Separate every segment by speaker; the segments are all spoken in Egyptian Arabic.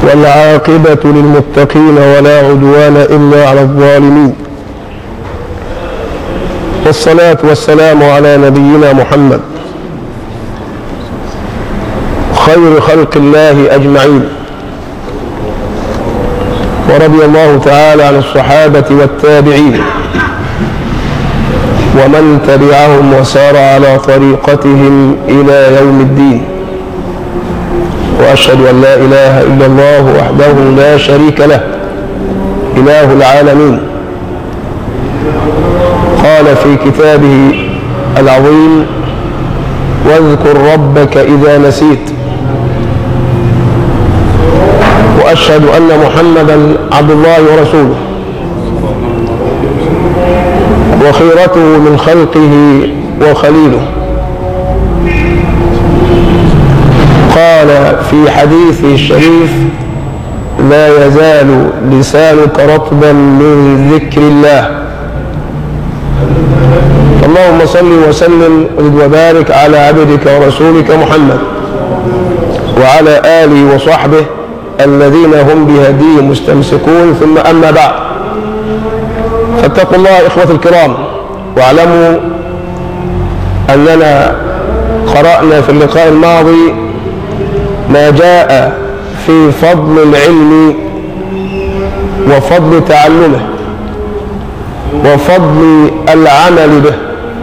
Speaker 1: والعاقبة للمتقين ولا عدوان إلا على الظالمين والصلاة والسلام على نبينا محمد خير خلق الله أجمعين ورضي الله تعالى عن الصحابة والتابعين ومن تبعهم وسار على طريقتهم إلى يوم الدين وأشهد أن لا إله إلا الله وحده لا شريك له إله العالمين قال في كتابه العظيم واذكر ربك إذا نسيت وأشهد أن محمدا عبد الله ورسوله وخيرته من خلقه وخليله قال في حديثه الشريف لا يزال لسانك رطبا من ذكر الله اللهم صل وسلم وبارك على عبدك ورسولك محمد وعلى آله وصحبه الذين هم بهديه مستمسكون ثم أما بعد فاتقوا الله إخوة الكرام واعلموا أننا قرأنا في اللقاء الماضي ما جاء في فضل العلم وفضل تعلمه وفضل العمل به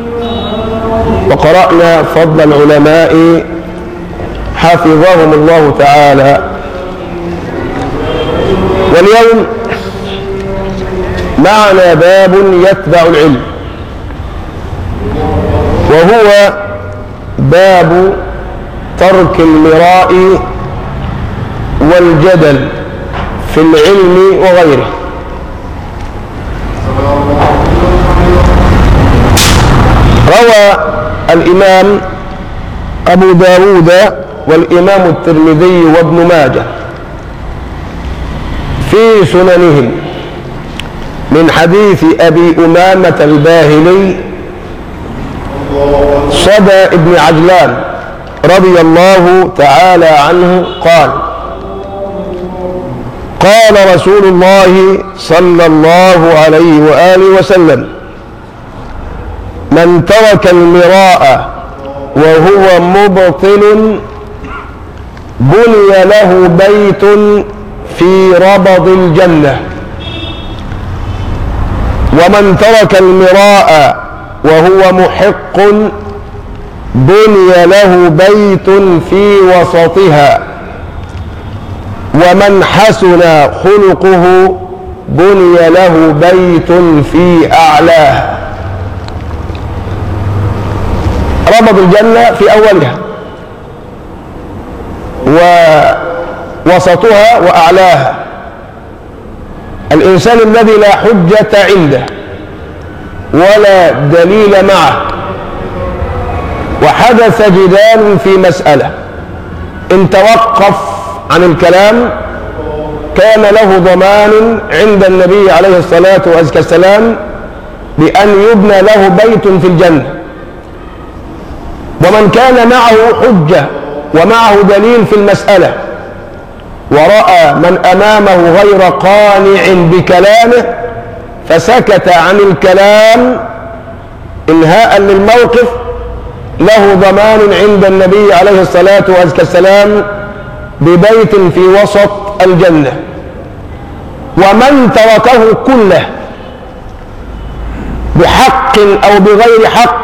Speaker 1: وقرأنا فضل العلماء حفظهم الله تعالى واليوم معنا باب يتبع العلم وهو باب ترك المراء والجدل في العلم وغيره روى الإمام أبو داود والإمام الترمذي وابن ماجه في سننهم من حديث أبي أمامة الباهلي صدى ابن عجلان رضي الله تعالى عنه قال قال رسول الله صلى الله عليه وآله وسلم من ترك المراء وهو مبطل بني له بيت في ربض الجنة ومن ترك المراء وهو محق بني له بيت في وسطها ومن حسن خلقه بني له بيت في أعلاه ربض الجنة في أولها ووسطها وأعلاها الإنسان الذي لا حجة عنده ولا دليل معه وحدث جدال في مسألة إن توقف عن الكلام كان له ضمان عند النبي عليه الصلاة والسلام بأن يبنى له بيت في الجنة ومن كان معه حجة ومعه دليل في المسألة ورأى من أمامه غير قانع بكلامه فسكت عن الكلام انهاء للموقف له ضمان عند النبي عليه الصلاة والسلام ببيت في وسط الجنة ومن تركه كله بحق أو بغير حق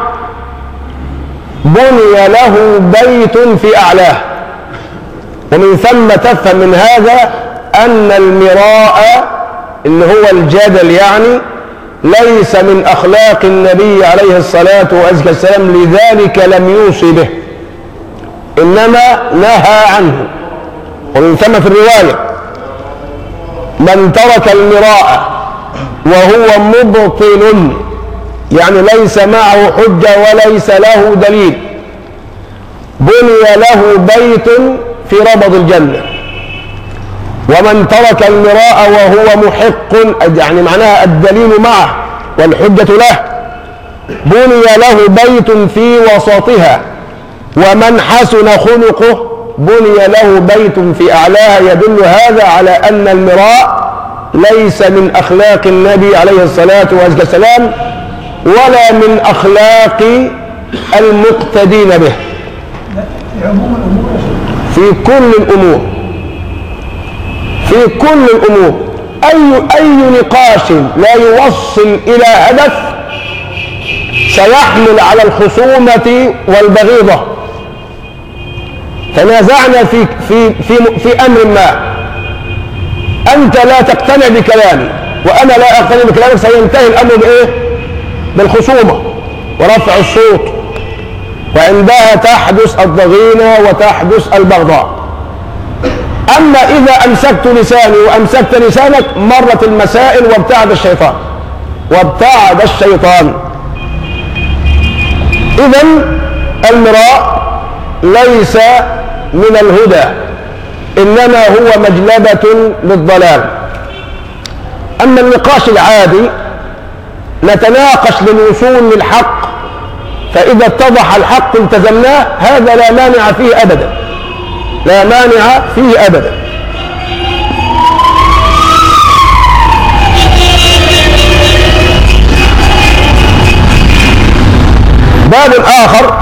Speaker 1: بني له بيت في أعلاه ومن ثم تفهم من هذا أن المراء اللي هو الجدل يعني ليس من أخلاق النبي عليه الصلاة والسلام لذلك لم يوصي به إنما نهى عنه ومن ثم في الرواية من ترك المراء وهو مبطل يعني ليس معه حجة وليس له دليل بني له بيت في ربض الجنة ومن ترك المراء وهو محق يعني معناها الدليل معه والحجة له بني له بيت في وسطها ومن حسن خلقه بني له بيت في أعلاها يدل هذا على أن المراء ليس من أخلاق النبي عليه الصلاة والسلام ولا من أخلاق المقتدين به
Speaker 2: في عموم الامور يا شيخ
Speaker 1: في كل الأمور في كل الأمور أي أي نقاش لا يوصل إلى هدف سيحمل على الخصومة والبغيضة تنازعنا في في في في أمر ما أنت لا تقتنع بكلامي وأنا لا أقتنع بكلامك سينتهي الأمر بإيه؟ بالخصومة ورفع الصوت وعندها تحدث الضغينة وتحدث البغضاء أما إذا أمسكت لساني وأمسكت لسانك مرت المسائل وابتعد الشيطان وابتعد الشيطان إذا المراء ليس من الهدى إنما هو مجلبة للضلال أما النقاش العادي نتناقش للوصول للحق فإذا اتضح الحق التزمناه هذا لا مانع فيه أبدا لا مانع فيه أبدا باب آخر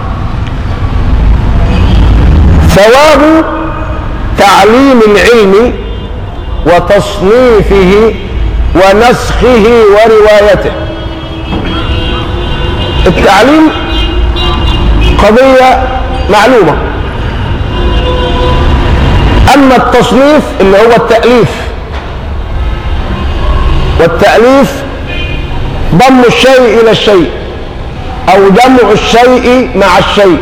Speaker 1: ثواب تعليم العلم وتصنيفه ونسخه وروايته التعليم قضية معلومة أما التصنيف اللي هو التأليف والتأليف ضم الشيء إلى الشيء أو جمع الشيء مع الشيء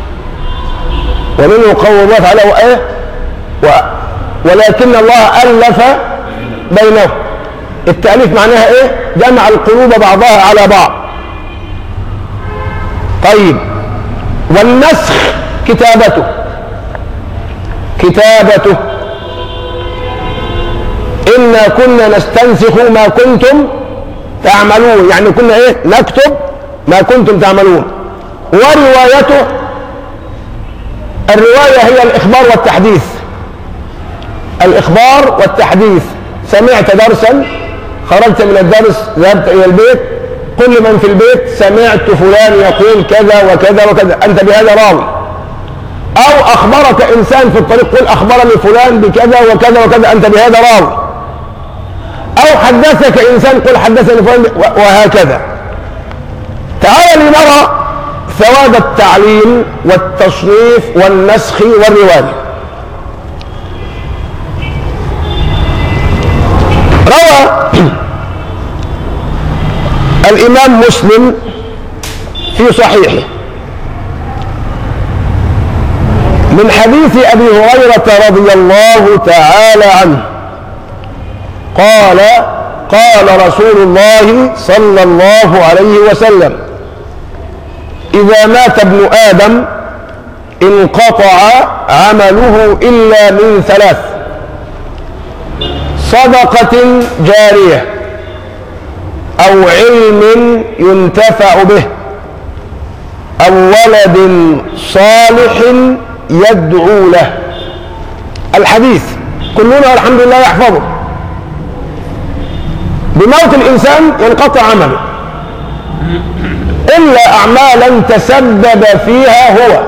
Speaker 1: ومنه قول الله تعالى وإيه و ولكن الله ألف بينهم التأليف معناها إيه جمع القلوب بعضها على بعض طيب والنسخ كتابته كتابته إنا كنا نستنسخ ما كنتم تعملون يعني كنا إيه نكتب ما كنتم تعملون وروايته الرواية هي الإخبار والتحديث الإخبار والتحديث سمعت درسا خرجت من الدرس ذهبت إلى البيت قل من في البيت سمعت فلان يقول كذا وكذا وكذا أنت بهذا راوي أو أخبرك إنسان في الطريق قل أخبرني فلان بكذا وكذا وكذا أنت بهذا راوي أو حدثك إنسان قل حدثني فلان وهكذا تعال لنرى ثواب التعليم والتصنيف والنسخ والرواية روى الإمام مسلم في صحيحه من حديث أبي هريرة رضي الله تعالى عنه قال قال رسول الله صلى الله عليه وسلم إذا مات ابن آدم انقطع عمله إلا من ثلاث صدقة جارية أو علم ينتفع به أو ولد صالح يدعو له الحديث كلنا الحمد لله يحفظه بموت الإنسان ينقطع عمله إلا أعمالا تسبب فيها هو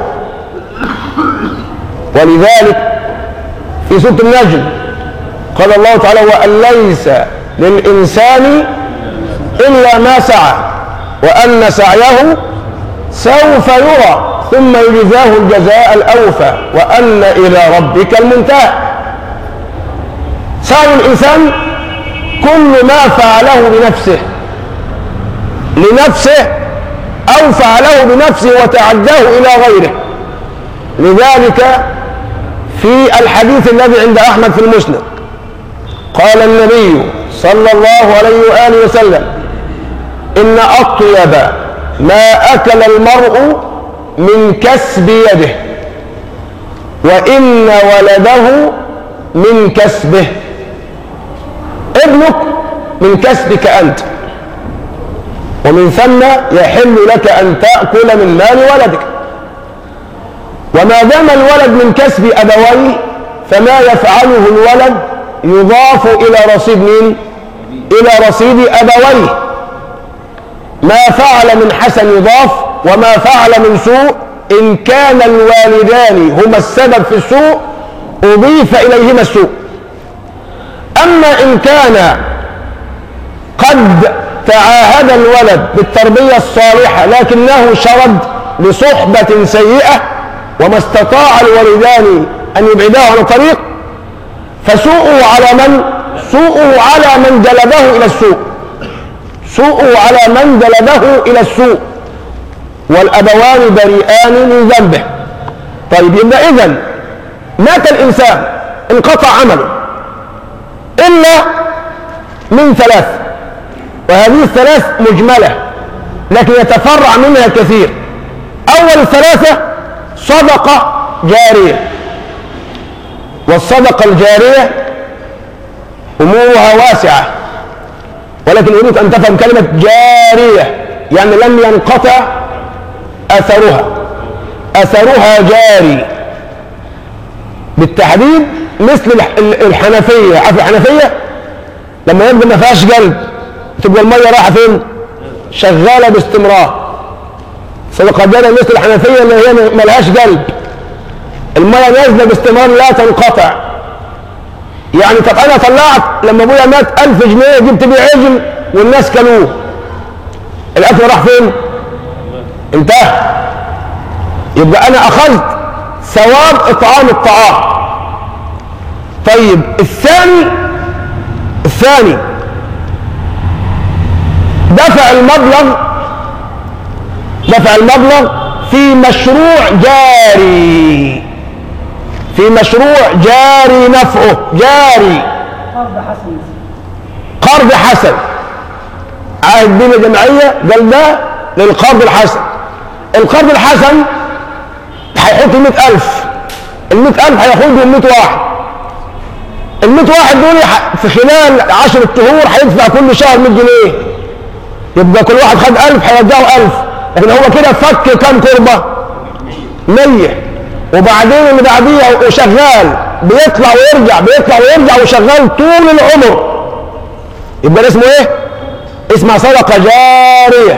Speaker 1: ولذلك في سورة النجم قال الله تعالى وأن ليس للإنسان إلا ما سعى وأن سعيه سوف يرى ثم يجزاه الجزاء الأوفى وأن إلى ربك المنتهى سعي الإنسان كل ما فعله بنفسه لنفسه أو فعله بنفسه وتعداه إلى غيره لذلك في الحديث الذي عند أحمد في المسند قال النبي صلى الله عليه وآله وسلم إن أطيب ما أكل المرء من كسب يده وإن ولده من كسبه ابنك من كسبك أنت ومن ثم يحل لك أن تأكل من مال ولدك وما دام الولد من كسب أبويه فما يفعله الولد يضاف إلى رصيد مين؟ إلى رصيد أبويه ما فعل من حسن يضاف وما فعل من سوء إن كان الوالدان هما السبب في السوء أضيف إليهما السوء أما إن كان قد تعاهد الولد بالتربية الصالحة لكنه شرد لصحبة سيئة وما استطاع الوالدان أن يبعداه عن الطريق فسوءه على من سوءه على من جلبه إلى السوء سوءه على من جلبه إلى السوء والأبوان بريئان من ذنبه طيب يبقى إذن مات الإنسان انقطع عمله إلا من ثلاث وهذه الثلاث مجملة لكن يتفرع منها كثير أول الثلاثة صدقة جارية والصدقة الجارية أمورها واسعة ولكن أريد أن تفهم كلمة جارية يعني لم ينقطع أثرها أثرها جاري بالتحديد مثل الح- ال- الحنفية عارف الحنفية لما يبقى ما فيهاش قلب تبقى المية رايحة فين شغالة باستمرار صدقة جارية مثل الحنفية اللي هي ما لهاش قلب المية نازلة باستمرار لا تنقطع يعني طب انا طلعت لما ابويا مات ألف جنيه جبت بيه عجل والناس كلوه الاكل راح فين انتهى يبقى انا اخذت ثواب اطعام الطعام طيب الثاني الثاني دفع المبلغ دفع المبلغ في مشروع جاري في مشروع جاري نفعه جاري
Speaker 2: قرض حسن
Speaker 1: قرض حسن عهد بين الجمعية قال ده للقرض الحسن القرض الحسن هيحط مئة ألف المئة ألف هياخدهم مئة واحد المئة واحد دول ح- في خلال عشرة شهور هيدفع كل شهر 100 جنيه يبقى كل واحد خد ألف هيرجعه ألف لكن هو كده فك كام كربة مية وبعدين اللي بعديها وشغال بيطلع ويرجع بيطلع ويرجع وشغال طول العمر يبقى ده اسمه ايه اسمها صدقة جارية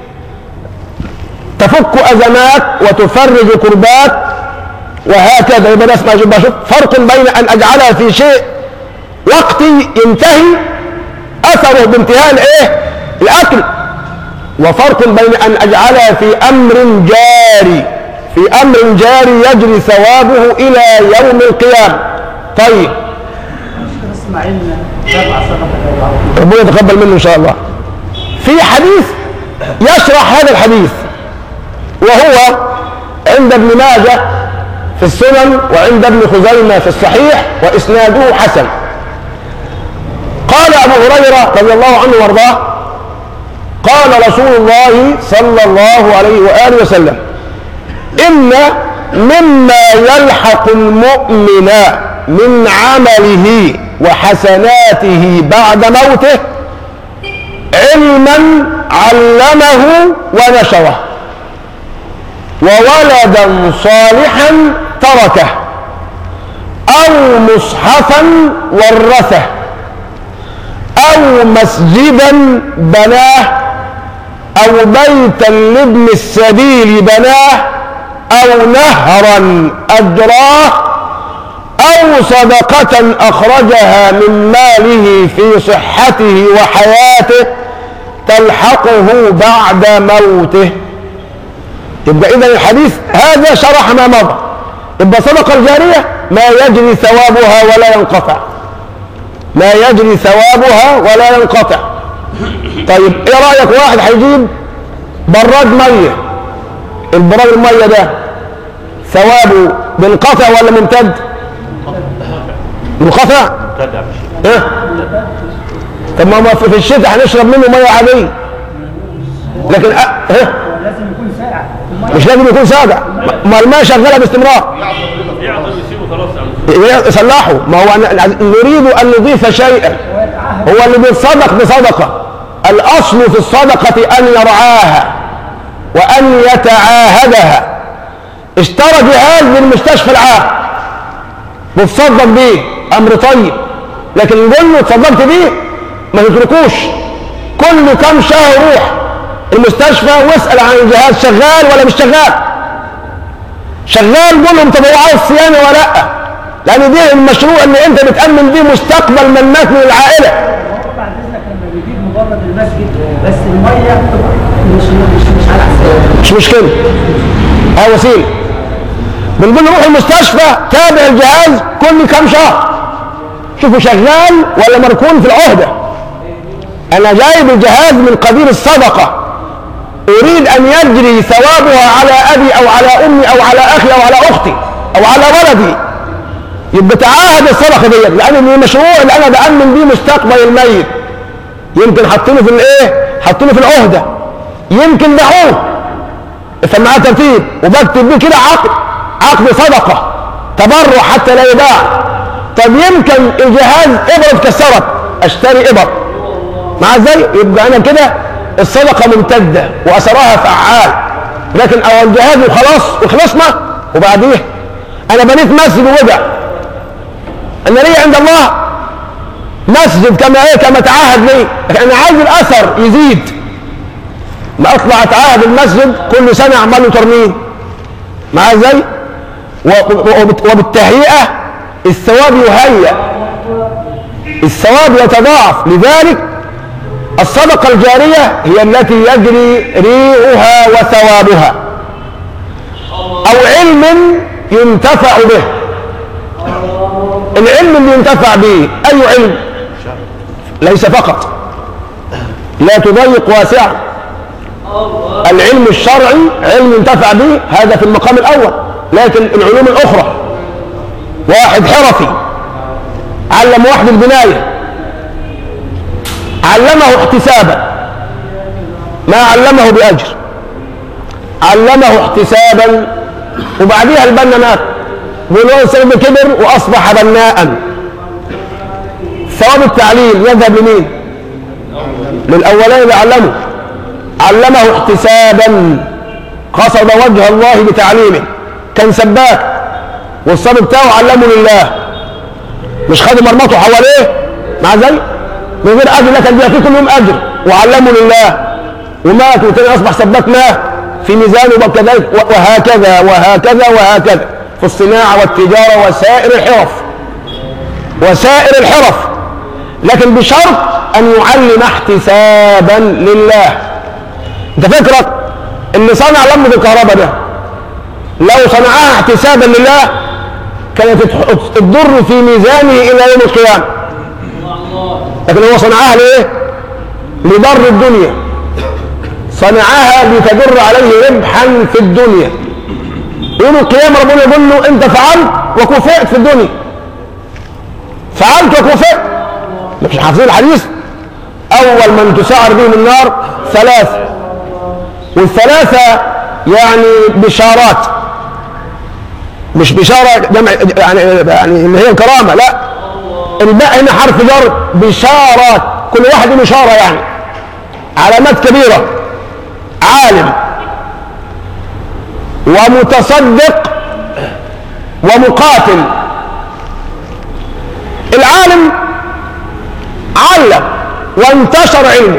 Speaker 1: تفك أزمات وتفرج كربات وهكذا يبقى ده اسمها يبقى شوف فرق بين أن أجعلها في شيء وقتي ينتهي أثره بانتهاء الايه الأكل وفرق بين أن أجعلها في أمر جاري في أمر جاري يجري ثوابه إلى يوم القيامة طيب
Speaker 2: اسماعيل دفع صدقه
Speaker 1: ربنا يتقبل منه إن شاء الله في حديث يشرح هذا الحديث وهو عند ابن ماجه في السنن وعند ابن خزيمة في الصحيح وإسناده حسن قال أبو هريرة رضي الله عنه وارضاه قال رسول الله صلى الله عليه وآله وسلم إن مما يلحق المؤمن من عمله وحسناته بعد موته علما علمه ونشره وولدا صالحا تركه أو مصحفا ورثه أو مسجدا بناه أو بيتا لابن السبيل بناه أو نهرا أجراه أو صدقة أخرجها من ماله في صحته وحياته تلحقه بعد موته يبقى إذا الحديث هذا شرح ما مضى يبقى صدقة الجارية ما يجري ثوابها ولا ينقطع ما يجري ثوابها ولا ينقطع طيب ايه رأيك واحد هيجيب براد مية البراد المية ده ثوابه بينقطع ولا ممتد منقطع
Speaker 3: مبتدع مش
Speaker 1: ها طب ما هو في في الشتاء هنشرب منه ميه عاديه لكن أ... ها
Speaker 2: لازم يكون ساعة المية
Speaker 1: مش لازم يكون ساقع ما الميه شغاله باستمرار
Speaker 3: يعطل ويسيبه خلاص يعني
Speaker 1: يصلحوا ما هو أنا- نريد ان نضيف شيئا
Speaker 2: ويتعهد
Speaker 1: هو اللي بيتصدق بصدقه الاصل في الصدقه ان يرعاها وان يتعاهدها اشترى جهاز للمستشفى العام وتصدق بيه امر طيب لكن نقول له اتصدقت بيه ما تتركوش كل كم شهر روح المستشفى واسال عن الجهاز شغال ولا مش شغال شغال قول لهم طب هو عاوز صيانه ولا لا لان دي المشروع اللي انت بتامن بيه مستقبل من الناس من العائله
Speaker 2: هو بعد اذنك لما بيجيب مجرد المسجد بس الميه بتبقى مش مش مش على حساب
Speaker 1: مش مشكله اه وسيله بنقول له روح المستشفى تابع الجهاز كل كم شهر شوفوا شغال ولا مركون في العهده انا جايب الجهاز من قبيل الصدقه اريد ان يجري ثوابها على ابي او على امي او على اخي او على اختي او على ولدي يبقى تعاهد الصدقه ديت لان من المشروع اللي انا بامن بيه مستقبل الميت يمكن حاطينه في الايه حاطينه في العهده يمكن باعوه افهم معاه ترتيب وبكتب بيه كده عقد عقد صدقه تبرع حتى لا يباع طب يمكن الجهاز ابره اتكسرت اشتري ابر مع ازاي يبقى انا كده الصدقه ممتده واثرها فعال لكن او الجهاز وخلاص وخلصنا وبعديه انا بنيت مسجد ووجع انا ليه عند الله مسجد كما ايه كما تعهد لي لكن انا عايز الاثر يزيد ما اطلع اتعهد المسجد كل سنه اعمل له ترميم مع ازاي و- وبت- وبالتهيئه الثواب يهيأ الثواب يتضاعف لذلك الصدقة الجارية هي التي يجري ريعها وثوابها أو علم ينتفع به العلم اللي ينتفع به أي علم ليس فقط لا تضيق واسعا العلم الشرعي علم ينتفع به هذا في المقام الأول لكن العلوم الأخرى واحد حرفي علم واحد البناية علمه احتسابا ما علمه بأجر علمه احتسابا وبعديها البنا مات والولد سلم كبر وأصبح بناء ثواب التعليم يذهب لمين؟ للأولين اللي علمه علمه احتسابا قصد وجه الله بتعليمه كان سباك والصبي بتاعه علمه لله مش خد مرمطه حواليه مع ذلك من غير اجر لكن بيعطيه كل يوم اجر وعلمه لله ومات والتاني اصبح سباك مات في ميزانه وكذلك وهكذا وهكذا وهكذا في الصناعه والتجاره وسائر الحرف وسائر الحرف لكن بشرط ان يعلم احتسابا لله انت فكرك اللي صنع لمبه الكهرباء ده لو صنعها احتسابا لله كانت تضر في ميزانه الى يوم القيامه لكن هو صنعها ليه لضر الدنيا صنعها لتدر عليه ربحا في الدنيا يوم القيامه ربنا يقول له انت فعلت وكفئت في الدنيا فعلت وكفئت مش حافظين الحديث اول من تسعر بهم النار ثلاثه والثلاثه يعني بشارات مش بشاره جمع يعني يعني اللي هي الكرامه لا الباء هنا حرف جر بشارات كل واحد له اشاره يعني علامات كبيره عالم ومتصدق ومقاتل العالم علم وانتشر علمه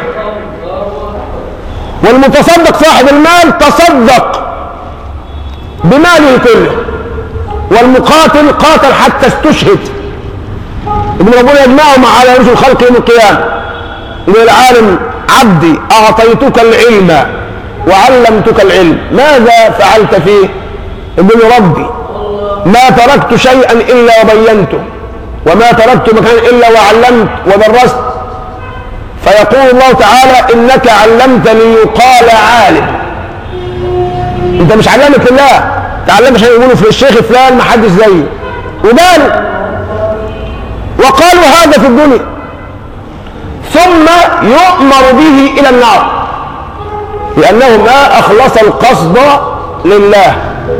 Speaker 1: والمتصدق صاحب المال تصدق بماله كله والمقاتل قاتل حتى استشهد ابن ربنا يجمعهم على رسل الخلق يوم القيامه يقول العالم عبدي اعطيتك العلم وعلمتك العلم ماذا فعلت فيه ابن ربي ما تركت شيئا الا وبينته وما تركت مكانا الا وعلمت ودرست فيقول الله تعالى انك علمتني يقال عالم انت مش علمت الله تعلم عشان يقولوا في الشيخ فلان ما حدش زيه وقال وقالوا هذا في الدنيا ثم يؤمر به الى النار لانه ما اخلص القصد لله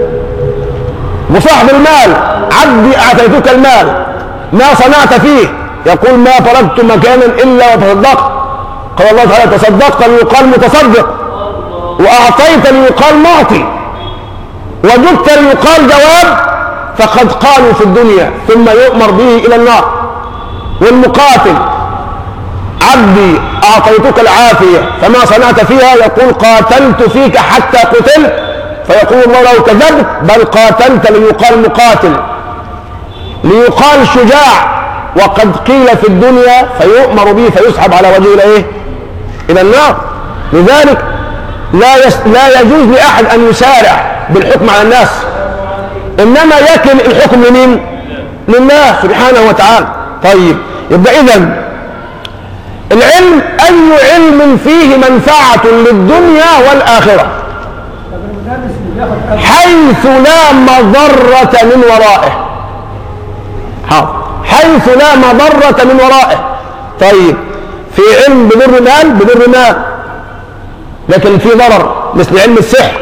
Speaker 1: وصاحب المال عبدي اعطيتك المال ما صنعت فيه يقول ما تركت مكانا الا وتصدقت قال الله تعالى تصدقت ليقال متصدق واعطيت ليقال معطي وجدت ليقال جواب فقد قالوا في الدنيا ثم يؤمر به إلى النار والمقاتل عبدي أعطيتك العافية فما صنعت فيها يقول قاتلت فيك حتى قتلت فيقول الله لو كذبت بل قاتلت ليقال مقاتل ليقال شجاع وقد قيل في الدنيا فيؤمر به فيسحب على وجهه الى ايه؟ الى النار لذلك لا يس... لا يجوز لاحد ان يسارع بالحكم على الناس انما يكل الحكم لمين؟ لله سبحانه وتعالى طيب يبقى اذا العلم اي علم فيه منفعه للدنيا والاخره
Speaker 2: طب المدرس اللي بياخد أجر
Speaker 1: حيث لا مضرة من ورائه حاضر حيث لا مضرة من ورائه طيب في علم بضر مال بضر مال لكن في ضرر مثل علم السحر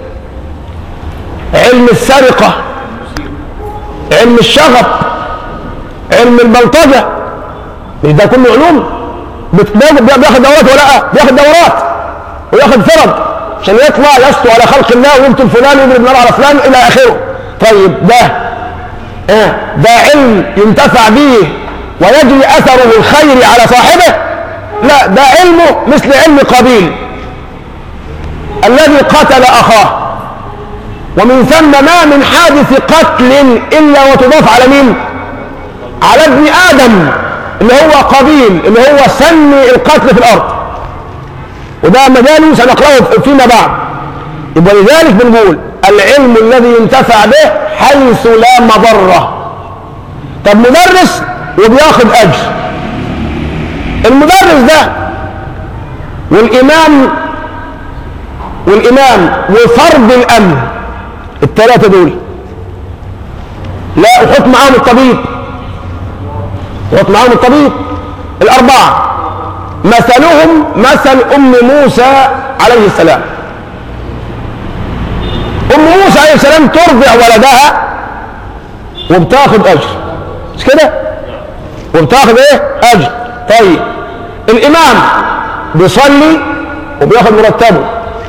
Speaker 1: علم السرقة علم الشغب علم البلطجة مش ده كله علوم بت- بياخد بياخد دورات ولا لا بياخد دورات وياخد فرض عشان يطلع يسطو على خلق الله ويقتل فلان ويضرب نار على فلان الى اخره طيب ده آه ده علم ينتفع به ويجري اثره الخير على صاحبه لا ده علمه مثل علم قابيل الذي قتل اخاه ومن ثم ما من حادث قتل الا وتضاف على مين على ابن ادم اللي هو قابيل اللي هو سمي القتل في الارض وده مجال سنقرأه فيما بعد يبقى لذلك بنقول العلم الذي ينتفع به حيث لا مضرة طب مدرس وبياخد أجر المدرس ده والإمام والإمام وفرد الأمن الثلاثة دول لا وحط معاهم الطبيب وحط معاهم الطبيب الأربعة مثلهم مثل أم موسى عليه السلام أم موسى عليه السلام ترضع ولدها وبتاخد أجر مش كده؟ وبتاخد إيه؟ أجر طيب الإمام بيصلي وبياخد مرتبه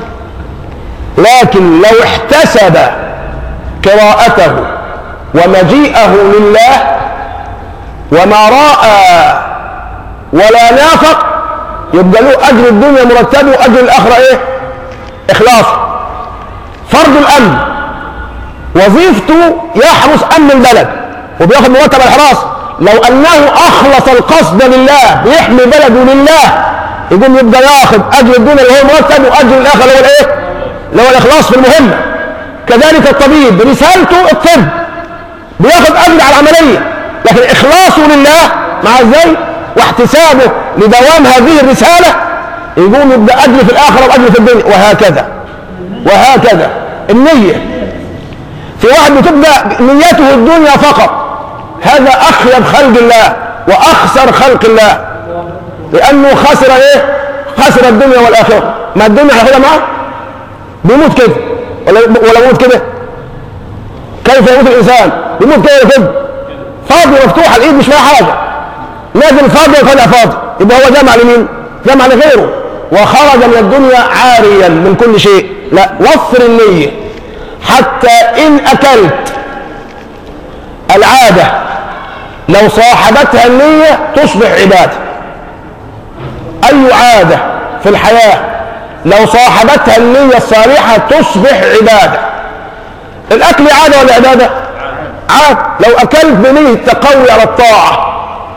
Speaker 1: لكن لو احتسب قراءته ومجيئه لله وما رأى ولا نافق يبقى له اجر الدنيا مرتبه واجر الاخره ايه اخلاص فرض الامن وظيفته يحرس امن البلد وبياخد مرتب الحراس لو انه اخلص القصد لله بيحمي بلده لله يقوم يبقى ياخذ اجر الدنيا اللي هو مرتب واجر الاخره اللي هو الايه اللي هو الاخلاص في المهمه كذلك الطبيب رسالته الطب بياخد اجر على العمليه لكن اخلاصه لله مع ازاي واحتسابه لدوام هذه الرسالة يقوم يبقى أجر في الآخرة وأجر في الدنيا وهكذا وهكذا النية في واحد بتبقى نيته الدنيا فقط هذا أخيب خلق الله وأخسر خلق الله لأنه خسر إيه؟ خسر الدنيا والآخرة ما الدنيا هياخدها معاه بيموت كده ولا ولا يموت كده كيف يموت الإنسان بيموت كده ولا كده فاضي مفتوح الإيد مش فيها حاجة نازل فاضي وطلع فاضي يبقى هو جمع لمين؟ جمع لغيره وخرج من الدنيا عاريا من كل شيء لا وفر النية حتى إن أكلت العادة لو صاحبتها النية تصبح عبادة أي عادة في الحياة لو صاحبتها النية الصالحة تصبح عبادة الأكل عادة ولا عبادة؟ عادة لو أكلت بنية التقوي على الطاعة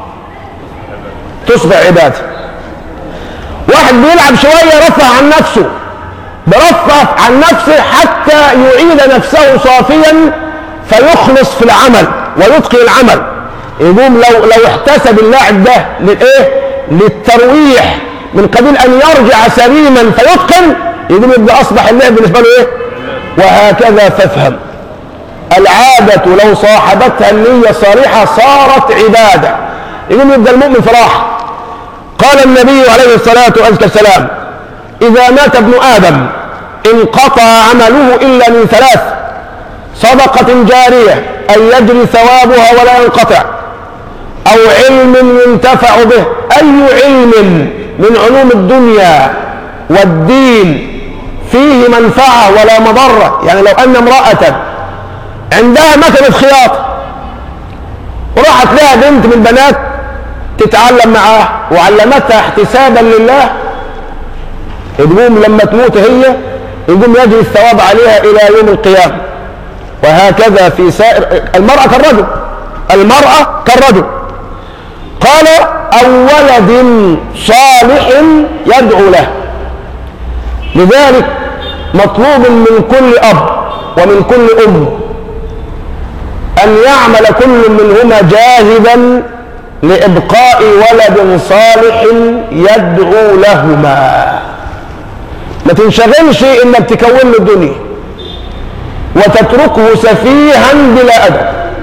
Speaker 1: تصبح عبادة واحد بيلعب شوية رفع عن نفسه برفع عن نفسه حتى يعيد نفسه صافيا فيخلص في العمل ويتقن العمل يقوم لو لو احتسب اللاعب ده للايه؟ للترويح من قبيل ان يرجع سليما فيتقن يقوم يبقى اصبح اللعب بالنسبه له ايه؟ وهكذا فافهم العادة لو صاحبتها النية الصالحة صارت عبادة يقوم يبقى المؤمن في راحة قال النبي عليه الصلاة والسلام إذا مات ابن آدم انقطع عمله إلا من ثلاث صدقة جارية أن يجري ثوابها ولا ينقطع أو علم ينتفع به أي علم من علوم الدنيا والدين فيه منفعة ولا مضرة يعني لو أن امرأة عندها مكنة خياطة وراحت لها بنت من البنات تتعلم معاه وعلمتها احتسابا لله تقوم لما تموت هي يقوم يجري الثواب عليها إلى يوم القيامة وهكذا في سائر المرأة كالرجل المرأة كالرجل قال أو ولد صالح يدعو له لذلك مطلوب من كل أب ومن كل أم أن يعمل كل منهما جاهدا لإبقاء ولد صالح يدعو لهما ما تنشغلش إنك تكون له الدنيا وتتركه سفيها بلا أدب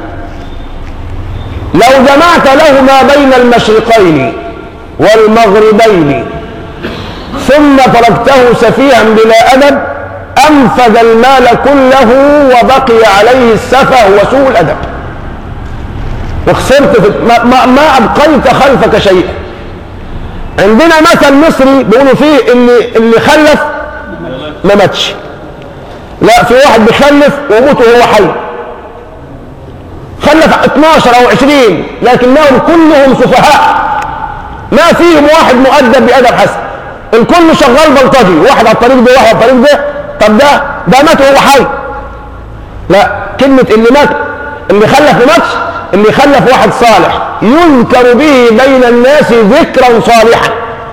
Speaker 1: لو جمعت له ما بين المشرقين والمغربين ثم تركته سفيها بلا أدب أنفذ المال كله وبقي عليه السفه وسوء الأدب وخسرت في ما, ما, ما أبقيت خلفك شيئا عندنا مثل مصري بيقولوا فيه اللي اللي خلف ما ماتش لا في واحد بيخلف ويموت وهو حي خلف 12 او 20 لكنهم كلهم سفهاء ما فيهم واحد مؤدب بادب حسن الكل شغال بلطجي واحد على الطريق ده واحد على الطريق ده طب ده ده مات وهو حي لا كلمة اللي مات اللي خلف ما ماتش اللي خلف واحد صالح يذكر به بين الناس ذكرا صالحا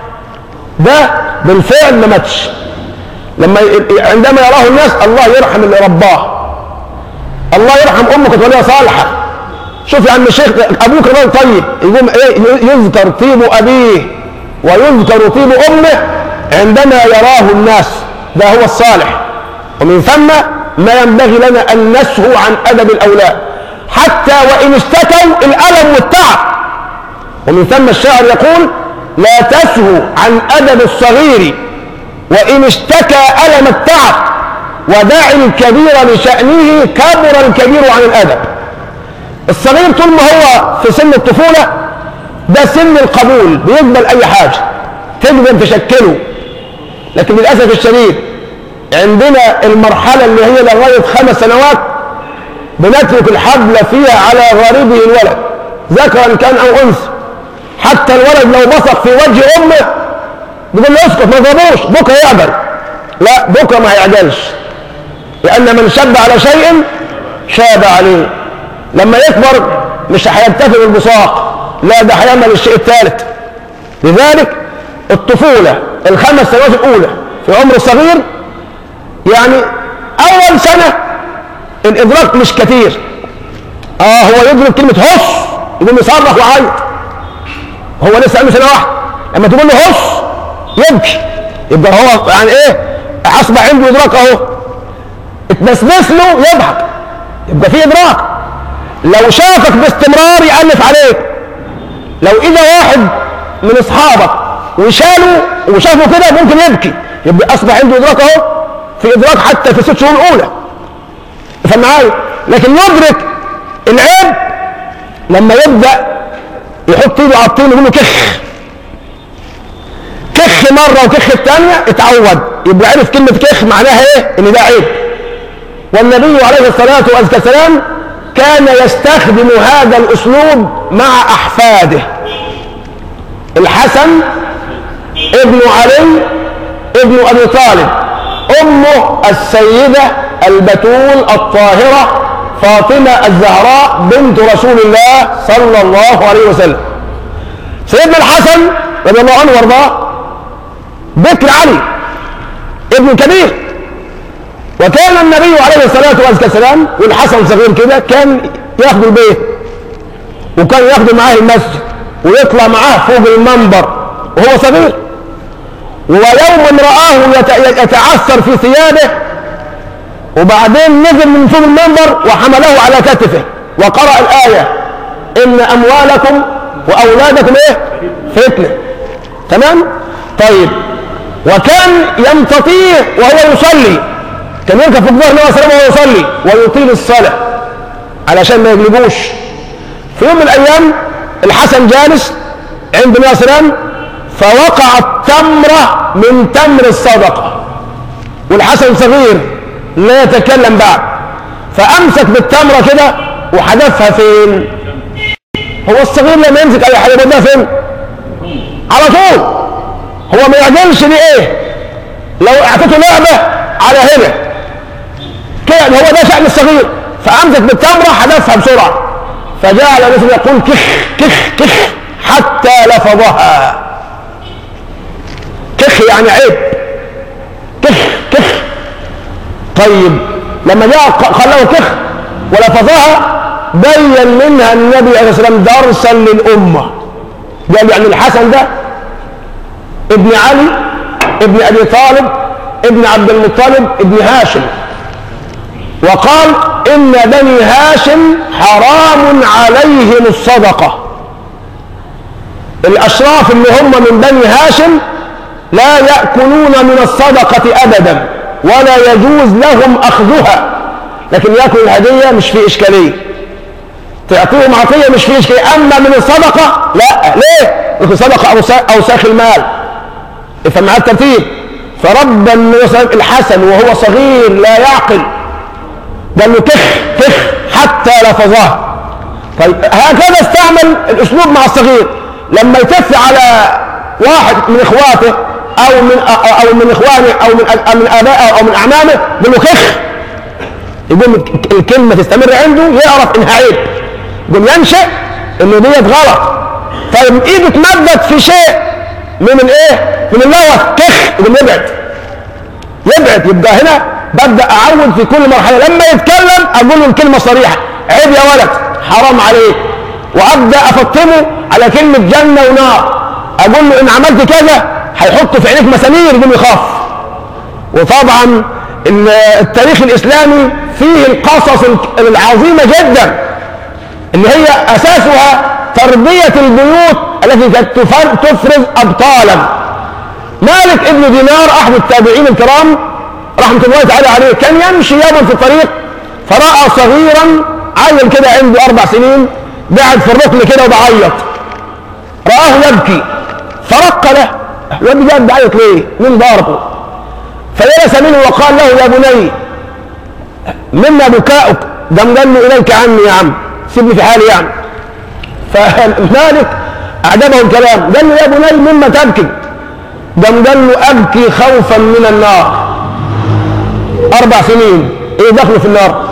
Speaker 1: ده بالفعل ما ماتش لما ي- عندما يراه الناس الله يرحم اللي رباه الله يرحم امك كانت وليه صالحه شوف يا عم الشيخ ابوك راجل طيب يقوم ايه يذكر طيب ابيه ويذكر طيب امه عندما يراه الناس ده هو الصالح ومن ثم ما ينبغي لنا ان نسهو عن ادب الاولاد حتى وان اشتكوا الالم والتعب ومن ثم الشاعر يقول لا تسهو عن ادب الصغير وان اشتكى الم التعب ودع الكبير لشأنه كبر الكبير عن الأدب الصغير طول ما هو في سن الطفولة ده سن القبول بيقبل أي حاجة تقدر تشكله لكن للأسف الشديد عندنا المرحلة اللي هي لغاية خمس سنوات بنترك الحبل فيها على غريبه الولد ذكرا كان أو أنثى حتى الولد لو بصق في وجه أمه بيقول له اسكت ما تضربوش بكره يعدل لا بكره ما هيعدلش لأن من شب على شيء شاب عليه لما يكبر مش هيكتفي بالبصاق لا ده هيعمل الشيء الثالث لذلك الطفولة الخمس سنوات الأولى في عمر الصغير يعني أول سنة الإدراك مش كتير آه هو يدرك كلمة هص يقوم يصرخ ويعيط هو لسه عنده سنة واحدة لما تقول له هص يبكي يبقى هو يعني إيه أصبح عنده إدراك أهو اتمسمس له يضحك يبقى في ادراك لو شافك باستمرار يألف عليك لو اذا واحد من اصحابك وشاله وشافه كده ممكن يبكي يبقى اصبح عنده ادراك اهو في ادراك حتى في الست شهور الاولى افهم معايا لكن يدرك العيب لما يبدا يحط ايده على الطين ويقول له كخ كخ مره وكخ الثانيه اتعود يبقى عرف كلمه كخ معناها ايه ان ده عيب والنبي عليه الصلاة والسلام كان يستخدم هذا الأسلوب مع أحفاده الحسن ابن علي ابن أبي طالب أمه السيدة البتول الطاهرة فاطمة الزهراء بنت رسول الله صلى الله عليه وسلم سيدنا الحسن رضي الله عنه وارضاه بكر علي ابن كبير وكان النبي عليه الصلاة والسلام والحسن صغير كده كان ياخده البيت وكان ياخده معاه المسجد ويطلع معاه فوق المنبر وهو صغير ويوم رآه يت- يتعثر في ثيابه وبعدين نزل من فوق المنبر وحمله على كتفه وقرأ الآية إن أموالكم وأولادكم إيه؟ فتنة تمام؟ طيب وكان يمتطيه وهو يصلي كان يركب في الظهر النبي صلى الله عليه وسلم وهو يصلي ويطيل الصلاة علشان ما يغلبوش في يوم من الأيام الحسن جالس عند النبي صلى الله عليه وسلم فوقعت تمرة من تمر الصدقة والحسن صغير لا يتكلم بعد فامسك بالتمره كده وحدفها فين هو الصغير لما يمسك اي حاجه يوديها فين على طول هو ما يعجلش ليه لو اعطيته لعبه على هنا كده هو ده شأن الصغير فامسك بالتمره حدفها بسرعه فجعل الرسول يقول كخ كخ كخ حتى لفظها كخ يعني عيب كخ كخ طيب لما جاء قال له كخ ولفظها بين منها النبي عليه الصلاه والسلام درسا للامه قال يعني الحسن ده ابن علي ابن ابي طالب ابن عبد المطلب ابن هاشم وقال ان بني هاشم حرام عليهم الصدقه الاشراف اللي هم من بني هاشم لا ياكلون من الصدقه ابدا ولا يجوز لهم اخذها لكن ياكل الهديه مش في اشكاليه تعطيهم عطيه مش في اشكاليه اما من الصدقه لا ليه؟ لكن صدقه أوسا- اوساخ المال افهم معاه الترتيب فرب النبي صلى الله عليه وسلم الحسن وهو صغير لا يعقل قال له كخ كخ حتى لفظها طيب هكذا استعمل الاسلوب مع الصغير لما يتف على واحد من اخواته او من او من اخوانه او من أو من ابائه او من اعمامه يقول له كخ يقوم الكلمه تستمر عنده يعرف انها عيب يقوم ينشا انه ديت غلط طيب ايده تمدد في شيء من الايه؟ من اللغط كخ يقوم يبعد يبعد يبقى هنا ببدا اعود في كل مرحله لما يتكلم اقول له الكلمه صريحه عيب يا ولد حرام عليك وابدا افطمه على كلمه جنه ونار اقول له ان عملت كذا هيحط في عينيك مسامير يقوم يخاف وطبعا ال- التاريخ الاسلامي فيه القصص العظيمه جدا اللي هي اساسها تربيه البيوت التي كانت تفر- تفرز ابطالا مالك ابن دينار احد التابعين الكرام رحمه الله تعالى عليه كان يمشي يوما في الطريق فراى صغيرا عيل كده عنده اربع سنين قاعد في الركن كده وبعيط رآه يبكي فرق له الواد قاعد بيعيط ليه؟ مين ضاربه؟ فجلس منه وقال له يا بني مما بكاؤك قام قال له اليك عني يا عم سيبني في حالي يعني فمالك اعجبه الكلام قال له يا بني مما تبكي قام قال له ابكي خوفا من النار اربع سنين ايه دخله في النار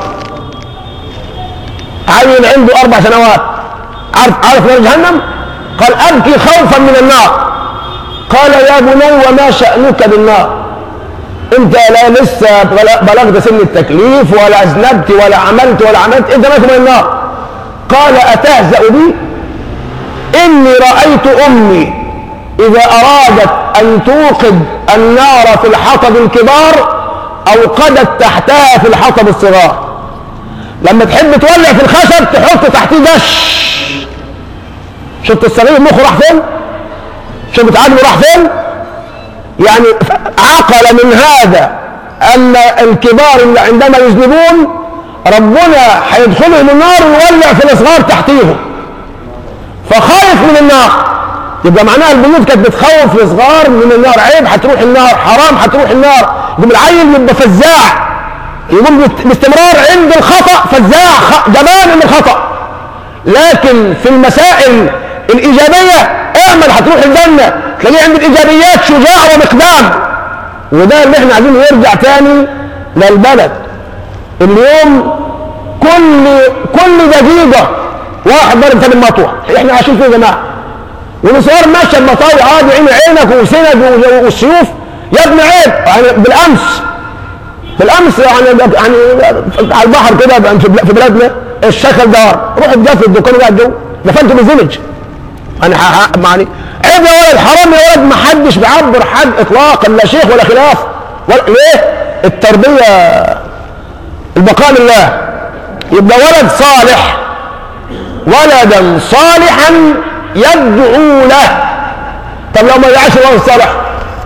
Speaker 1: عيل عنده اربع سنوات عارف عارف نار جهنم قال ابكي خوفا من النار قال يا بني وما شانك بالنار انت لا لسه بل- بلغت سن التكليف ولا اذنبت ولا عملت ولا عملت انت مالك من النار قال اتهزا بي اني رايت امي اذا ارادت ان توقد النار في الحطب الكبار اوقدت تحتها في الحطب الصغار لما تحب تولع في الخشب تحط تحتيه دش شفت الصغير مخه راح فين شفت عقله راح فين يعني عقل من هذا ان الكبار اللي عندما يذنبون ربنا هيدخلهم النار ويولع في الاصغار تحتيهم فخايف من النار يبقى معناها البيوت كانت بتخوف الصغار من النار عيب هتروح النار حرام هتروح النار يقوم العيل يبقى فزاع يقوم باست- باستمرار عند الخطا فزاع خ- جبان من الخطا لكن في المسائل الايجابيه اعمل هتروح الجنه تلاقيه عند الايجابيات شجاع ومقدام وده اللي احنا عايزين يرجع تاني للبلد اليوم كل كل دقيقه واحد ضارب تاني المطوه احنا عايشين فيه يا جماعه ونصار ماشيه بمطاوي عادي عين عينك وسند و- والسيوف يا ابن عيب يعني بالامس بالامس يعني يعني على البحر كده في بلا- في بلادنا الشكل دار روح اتجف الدكان قاعد جوه دفنته بالفيلج انا ح- ح- يعني عيب يا ولد حرام يا ولد ما حدش بيعبر حد اطلاقا لا شيخ ولا خلاف ولا ليه؟ التربيه البقاء لله يبقى ولد صالح ولدا صالحا يدعو له طب لو ما دعاش الولد الصالح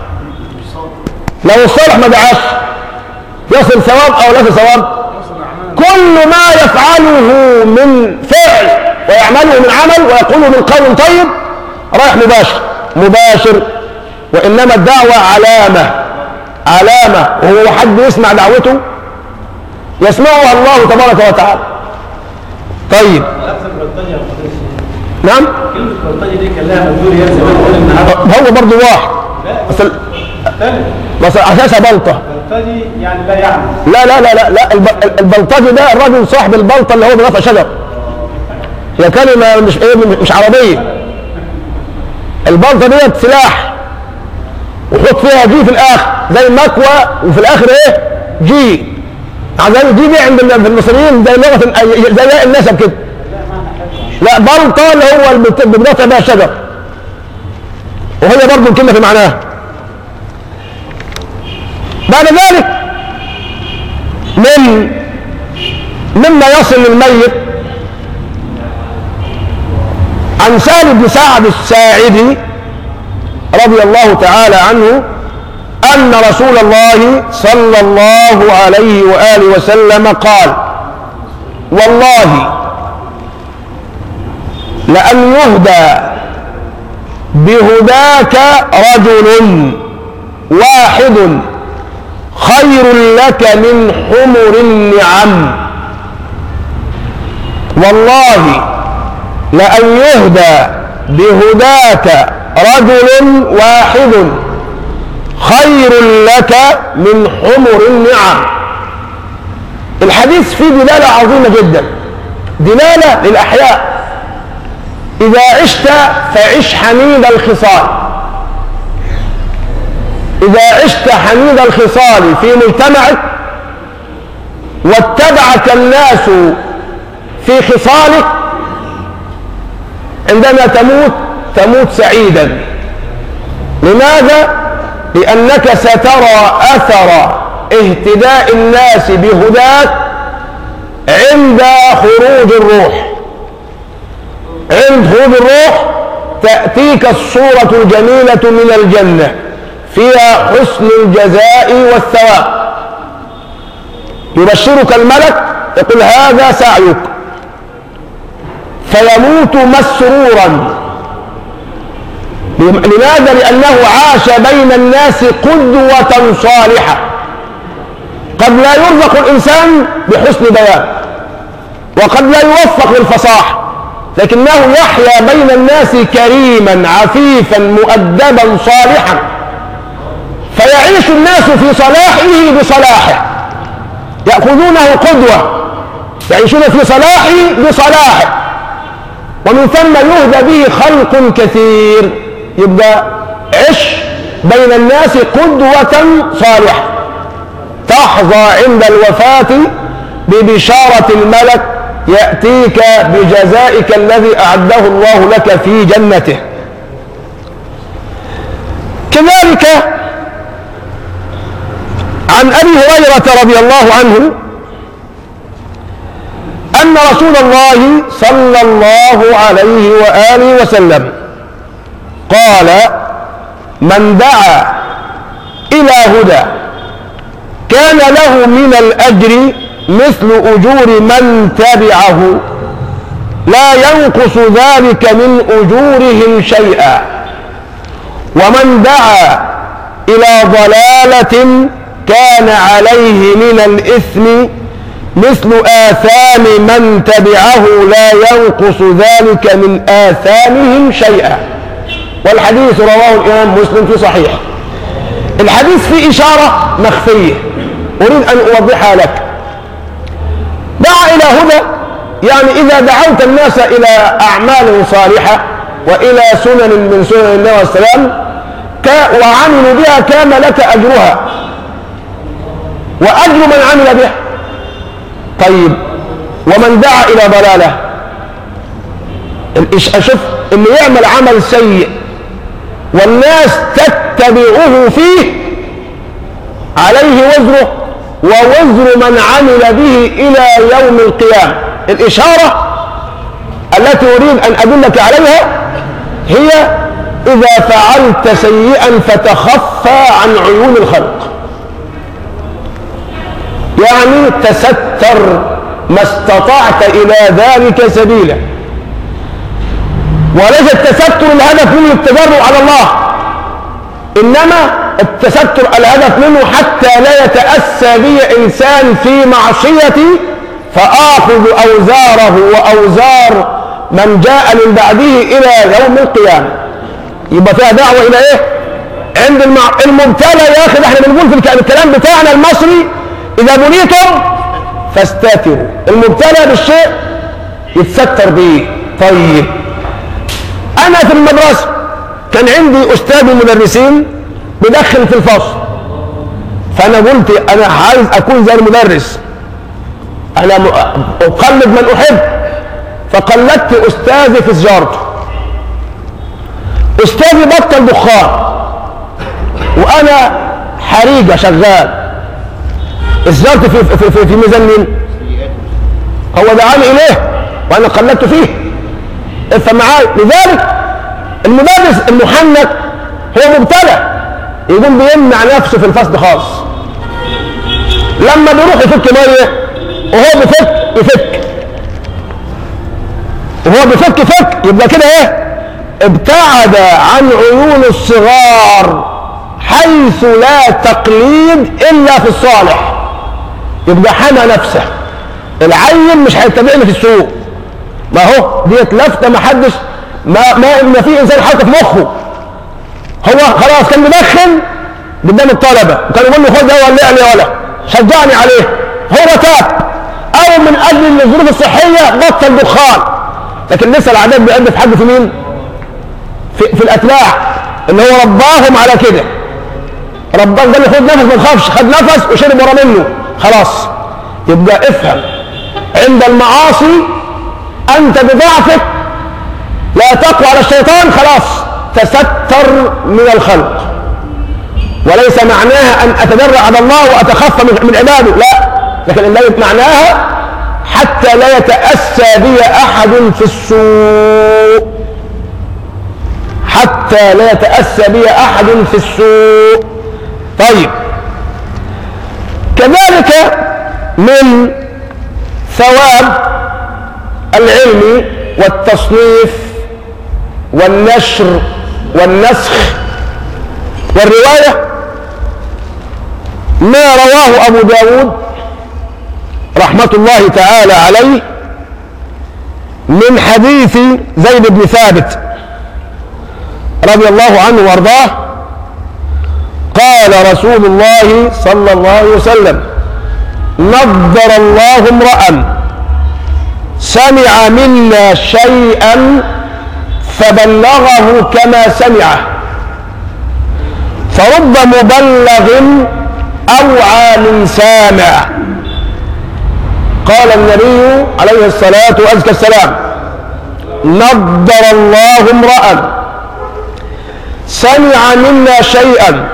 Speaker 1: لو الصالح ما دعاش يصل ثواب او لا يصل ثواب كل ما يفعله من فعل ويعمله من عمل ويقوله من قول طيب رايح مباشر مباشر وانما الدعوه علامه علامة وهو حد يسمع دعوته يسمعها الله تبارك وتعالى طيب نعم
Speaker 2: كلمة بلطجي دي كان لها مدلول يا زمان قول النهارده
Speaker 1: هو برضه واحد بس ال- بس اساسها بلطه
Speaker 2: بلطجي يعني لا يعني
Speaker 1: لا لا لا لا, لا الب- البلطجي ده الراجل صاحب البلطه اللي هو بيرفع شجر هي كلمه مش ايه مش عربيه البلطه ديت سلاح وحط فيها جي في الاخر زي مكوى وفي الاخر ايه جي زي جي دي عند ال- في المصريين زي لغه ال- زي ياء النسب كده لا بلطه اللي هو اللي بت- بنرفع بها الشجر وهي برضه الكلمه في معناها بعد ذلك من مما يصل للميت عن سهل بن سعد الساعدي رضي الله تعالى عنه أن رسول الله صلى الله عليه وآله وسلم قال والله لأن يهدى بهداك رجل واحد خير لك من حمر النعم والله لأن يهدى بهداك رجل واحد خير لك من حمر النعم الحديث فيه دلالة عظيمة جدا دلالة للأحياء إذا عشت فعش حميد الخصال إذا عشت حميد الخصال في مجتمعك واتبعك الناس في خصالك عندما تموت تموت سعيدا لماذا؟ لأنك سترى أثر اهتداء الناس بهداك عند خروج الروح عند خروج الروح تأتيك الصورة الجميلة من الجنة فيها حسن الجزاء والثواب يبشرك الملك يقول هذا سعيك فيموت مسرورا لماذا لأنه عاش بين الناس قدوة صالحة قد لا يرزق الإنسان بحسن بيان وقد لا يوفق للفصاحة لكنه يحيا بين الناس كريما عفيفا مؤدبا صالحا فيعيش الناس في صلاحه بصلاحه يأخذونه قدوة يعيشون في صلاحه بصلاحه ومن ثم يهدى به خلق كثير يبقى عش بين الناس قدوة صالحة تحظى عند الوفاة ببشارة الملك يأتيك بجزائك الذي أعده الله لك في جنته كذلك عن أبي هريرة رضي الله عنه أن رسول الله صلى الله عليه وآله وسلم قال من دعا إلى هدى كان له من الأجر مثل أجور من تبعه لا ينقص ذلك من أجورهم شيئا ومن دعا إلى ضلالة كان عليه من الإثم مثل آثام من تبعه لا ينقص ذلك من آثامهم شيئا والحديث رواه الإمام مسلم في صحيح الحديث فيه إشارة مخفية أريد أن أوضحها لك دعا إلى هدى يعني إذا دعوت الناس إلى أعمال صالحة وإلى سنن من سنن النبي عليه السلام وعملوا بها كان لك أجرها وأجر من عمل بها طيب ومن دعا إلى ضلالة أشوف إنه يعمل عمل سيء والناس تتبعه فيه عليه وزره ووزر من عمل به إلى يوم القيامة الإشارة التي أريد أن أدلك عليها هي إذا فعلت سيئا فتخفى عن عيون الخلق يعني تستر ما استطعت إلى ذلك سبيلا وليس التستر الهدف منه التجرؤ على الله إنما التستر الهدف منه حتى لا يتأسى بي إنسان في معصيتي فآخذ أوزاره وأوزار من جاء من بعده إلى يوم القيامة يبقى فيها دعوة إلى إيه؟ عند المع... المبتلى يا أخي ده احنا بنقول في الك- الكلام بتاعنا المصري إذا بليتم فاستتروا المبتلى بالشيء يتستر بيه طيب أنا في المدرسة كان عندي أستاذ المدرسين بدخل في الفصل فأنا قلت أنا عايز أكون زي المدرس أنا م- أقلد من أحب فقلدت أستاذي في سجارته أستاذي بطل دخان وأنا حريقة شغال سجارتي في, في, في, في ميزان مين؟ هو دعاني إليه وأنا قلدت فيه افهم معايا لذلك المدرس المحنك هو مبتلى يقوم بيمنع نفسه في الفصل خالص لما بيروح يفك ميه وهو بيفك يفك وهو بيفك فك يبقى كده ايه ابتعد عن عيون الصغار حيث لا تقليد الا في الصالح يبقى حمى نفسه العين مش هيتبعني في السوق ما هو ديت لفته ما حدش ما ما ما في انسان حاطط في مخه هو خلاص كان مدخن قدام الطلبه وكان يقول له خد ده ولعني يا ولا شجعني عليه هو تاب او من اجل الظروف الصحيه بطل دخان لكن لسه العذاب بيقدم في حد في مين؟ في, في الاتباع اللي هو رباهم على كده ربنا قال له خد نفس ما تخافش خد نفس وشرب ورا منه خلاص يبقى افهم عند المعاصي انت بضعفك لا تقوى على الشيطان خلاص تستر من الخلق وليس معناها ان اتدرع على الله واتخفى من- من عباده لا لكن الله معناها حتى لا يتاسى بي احد في السوء حتى لا يتاسى بي احد في السوء طيب كذلك من ثواب العلم والتصنيف والنشر والنسخ والرواية ما رواه أبو داود رحمة الله تعالى عليه من حديث زيد بن ثابت رضي الله عنه وارضاه قال رسول الله صلى الله عليه وسلم نضر الله امرأ سمع منا شيئا فبلغه كما سمعه فرب مبلغ اوعى من سامع قال النبي عليه الصلاه وازكى السلام نضر الله امرا سمع منا شيئا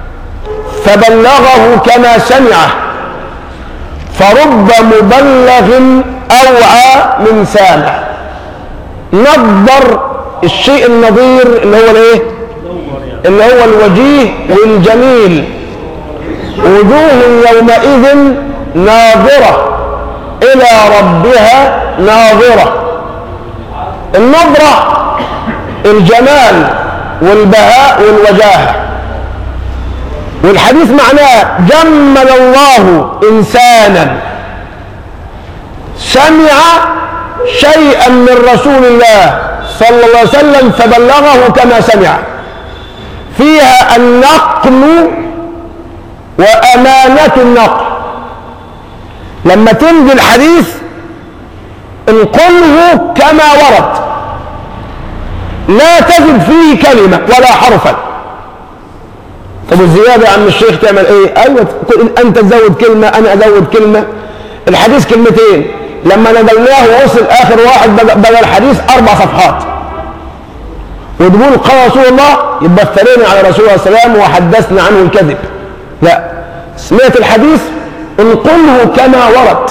Speaker 1: فبلغه كما سمعه فرب مبلغ اوعى من سامع نضر الشيء النظير اللي هو الايه اللي هو الوجيه والجميل وجوه يومئذ ناظرة إلى ربها ناظرة النظرة الجمال والبهاء والوجاهة والحديث معناه جمل الله إنسانا سمع شيئا من رسول الله صلى الله عليه وسلم فبلغه كما سمع فيها النقل وأمانة النقل لما تنجي الحديث انقله كما ورد لا تجد فيه كلمة ولا حرفا طب الزيادة يا عم الشيخ تعمل ايه ايوه انت تزود كلمة انا ازود كلمة الحديث كلمتين لما نقلناه ووصل اخر واحد بقى بقى الحديث اربع صفحات وتقول قال رسول الله يبقى افترينا على رسول الله صلى الله عليه وسلم وحدثنا عنه الكذب لا سمعت الحديث انقله كما ورد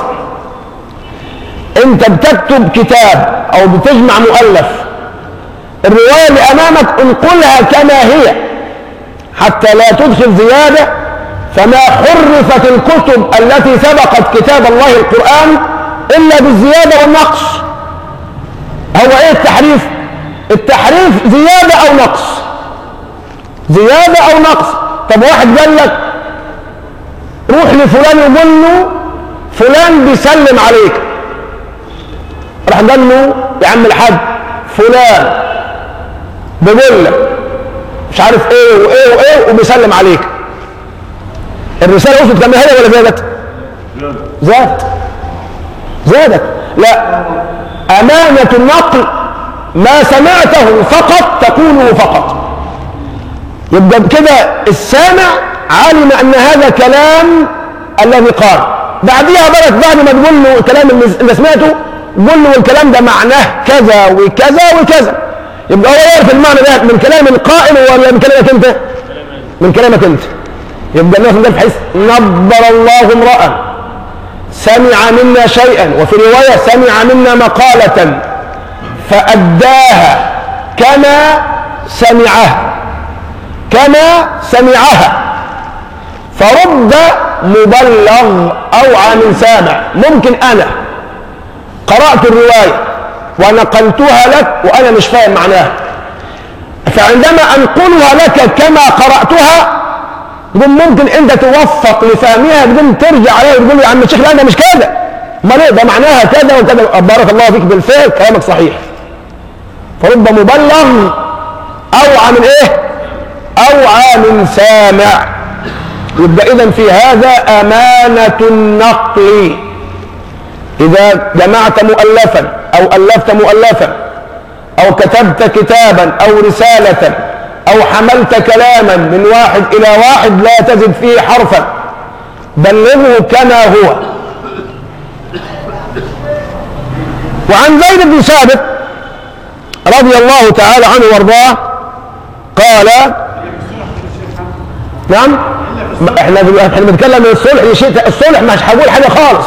Speaker 1: انت بتكتب كتاب او بتجمع مؤلف الرواية اللي امامك انقلها كما هي حتى لا تدخل زيادة فما حرفت الكتب التي سبقت كتاب الله القرآن إلا بالزيادة والنقص هو إيه التحريف؟ التحريف زيادة أو نقص زيادة أو نقص طب واحد قال لك روح لفلان وقول له فلان بيسلم عليك راح قال له يا عم الحاج فلان بيقول لك مش عارف ايه وايه وايه وبيسلم عليك الرساله وصلت كما هي ولا زادت؟ زادت زادت لا أمانة النقل ما سمعته فقط تقوله فقط يبقى كده السامع علم أن هذا كلام الذي قال بعديها بلد بعد ما تقول له الكلام اللي اللي سمعته قول له الكلام ده معناه كذا وكذا وكذا يبقى هو يعرف المعنى ده من كلام القائل ولا من كلامك انت؟ من كلامك انت يبقى الناس ده في حيث نبر الله امرأ سمع منا شيئا وفي رواية سمع منا مقالة فأداها كما سمعها كما سمعها فرب مبلغ أوعى من سامع ممكن أنا قرأت الرواية ونقلتها لك وأنا مش فاهم معناها فعندما أنقلها لك كما قرأتها تقول ممكن انت توفق لفهمها تقوم ترجع عليها وتقول له يا عم الشيخ لا ده مش كده امال ايه ده معناها كذا وكذا بارك الله فيك بالفعل كلامك صحيح فرب مبلغ اوعى من ايه اوعى من سامع يبقى اذا في هذا امانه النقل اذا جمعت مؤلفا او الفت مؤلفا او كتبت كتابا او رساله او حملت كلاما من واحد الى واحد لا تزد فيه حرفا بلغه كما هو وعن زيد بن ثابت رضي الله تعالى عنه وارضاه قال نعم احنا احنا بنتكلم عن الصلح يا شيخ الصلح مش هقول حاجه خالص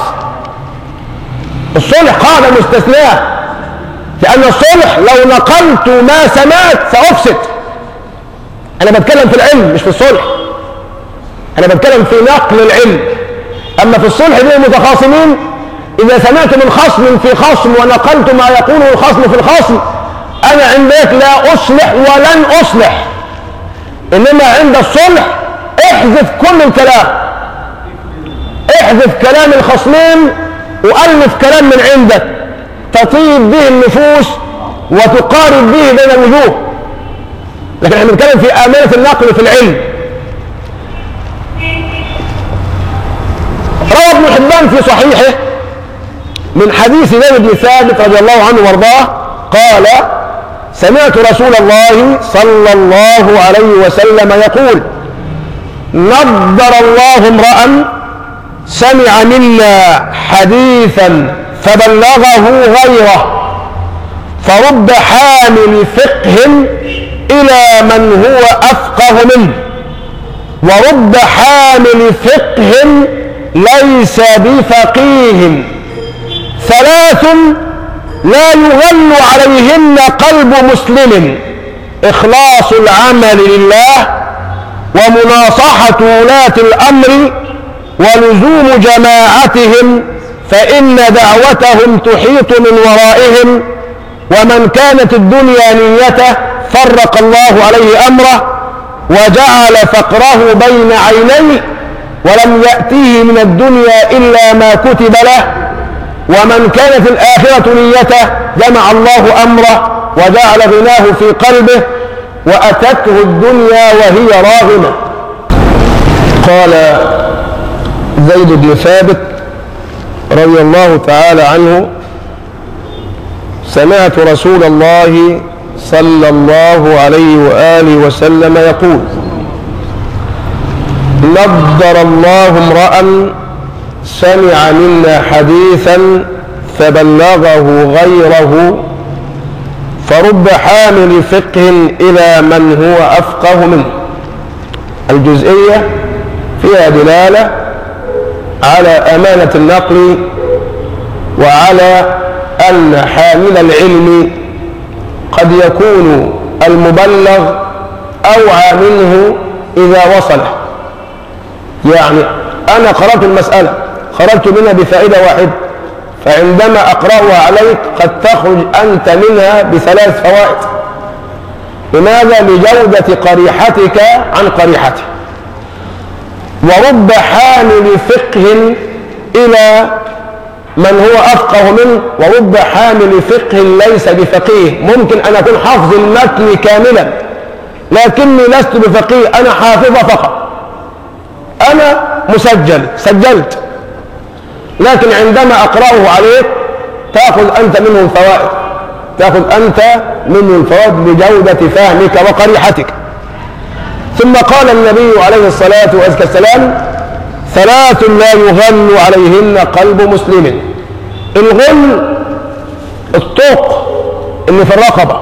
Speaker 1: الصلح قاعده مستثناه لان الصلح لو نقلت ما سمعت سافسد انا بتكلم في العلم مش في الصلح انا بتكلم في نقل العلم اما في الصلح بين المتخاصمين اذا سمعت من خصم في خصم ونقلت ما يقوله الخصم في الخصم انا عندك لا اصلح ولن اصلح انما عند الصلح احذف كل الكلام احذف كلام الخصمين والف كلام من عندك تطيب به النفوس وتقارب به بين الوجوه لكن احنا بنتكلم في امانه النقل في العلم روى ابن حبان في صحيحه من حديث زيد بن ثابت رضي الله عنه وارضاه قال سمعت رسول الله صلى الله عليه وسلم يقول نضر الله امرأ سمع منا حديثا فبلغه غيره فرب حامل فقه إلى من هو أفقه منه ورب حامل فقه ليس بفقيه ثلاث لا يغل عليهن قلب مسلم إخلاص العمل لله ومناصحة ولاة الأمر ولزوم جماعتهم فإن دعوتهم تحيط من ورائهم ومن كانت الدنيا نيته فرق الله عليه أمره وجعل فقره بين عينيه ولم يأتيه من الدنيا إلا ما كتب له ومن كانت الآخرة نيته جمع الله أمره وجعل غناه في قلبه وأتته الدنيا وهي راغمة قال زيد بن ثابت رضي الله تعالى عنه سمعت رسول الله صلى الله عليه وآله وسلم يقول نضر الله امرأ سمع منا حديثا فبلغه غيره فرب حامل فقه إلى من هو أفقه منه الجزئية فيها دلالة على أمانة النقل وعلى أن حامل العلم قد يكون المبلغ أوعى منه إذا وصله يعني أنا قرأت المسألة خرجت منها بفائدة واحدة فعندما أقرأها عليك قد تخرج أنت منها بثلاث فوائد لماذا لجودة قريحتك عن قريحتي ورب حامل فقه إلى من هو أفقه منه ورب حامل فقه ليس بفقيه ممكن أن أكون حافظ المتن كاملا لكني لست بفقيه أنا حافظ فقط أنا مسجل سجلت لكن عندما أقرأه عليك تأخذ أنت منه الفوائد تأخذ أنت منه الفوائد بجودة فهمك وقريحتك ثم قال النبي عليه الصلاة والسلام ثلاث لا يغل عليهن قلب مسلم الغل الطوق اللي في الرقبة